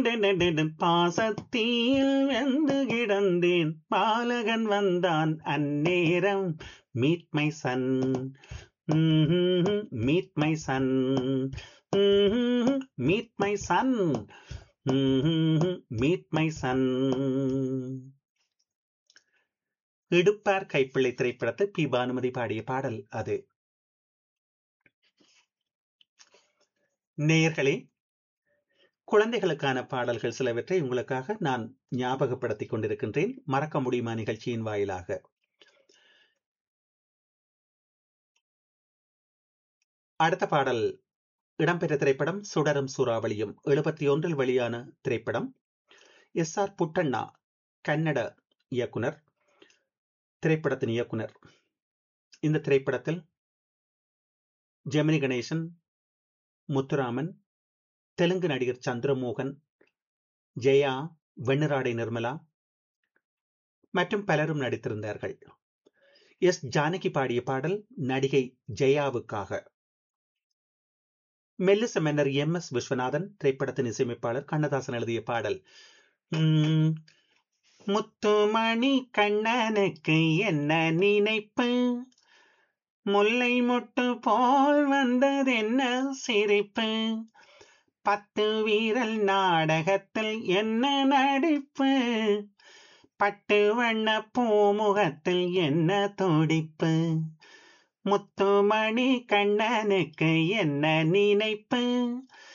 பாசத்தில் வெந்து கிடந்தேன் பாலகன் வந்தான் அந்நேரம் meet my son meet my son meet my son meet my son இடுப்பார் கைப்பிள்ளை திரைப்படத்தை பி பானுமதி பாடிய பாடல் அது நேயர்களே குழந்தைகளுக்கான பாடல்கள் சிலவற்றை உங்களுக்காக நான் ஞாபகப்படுத்திக் கொண்டிருக்கின்றேன் மறக்க முடியுமா நிகழ்ச்சியின் வாயிலாக அடுத்த பாடல் இடம்பெற்ற திரைப்படம் சுடரும் சூறாவளியும் எழுபத்தி ஒன்றில் வெளியான திரைப்படம் எஸ் ஆர் புட்டண்ணா கன்னட இயக்குனர் திரைப்படத்தின் இயக்குனர் இந்த திரைப்படத்தில் ஜெமினி கணேசன் முத்துராமன் தெலுங்கு நடிகர் சந்திரமோகன் ஜெயா வெண்ணிராடை நிர்மலா மற்றும் பலரும் நடித்திருந்தார்கள் எஸ் ஜானகி பாடிய பாடல் நடிகை ஜெயாவுக்காக மெல்லிச மன்னர் எம் எஸ் விஸ்வநாதன் திரைப்படத்தின் இசையமைப்பாளர் கண்ணதாசன் எழுதிய பாடல் முத்துமணி கண்ணனுக்கு என்ன நினைப்பு முல்லை முட்டு போல் வந்தது என்ன சிரிப்பு பத்து வீரல் நாடகத்தில் என்ன நடிப்பு பட்டு வண்ண பூமுகத்தில் என்ன துடிப்பு முத்துமணி கண்ணனுக்கு என்ன நினைப்பு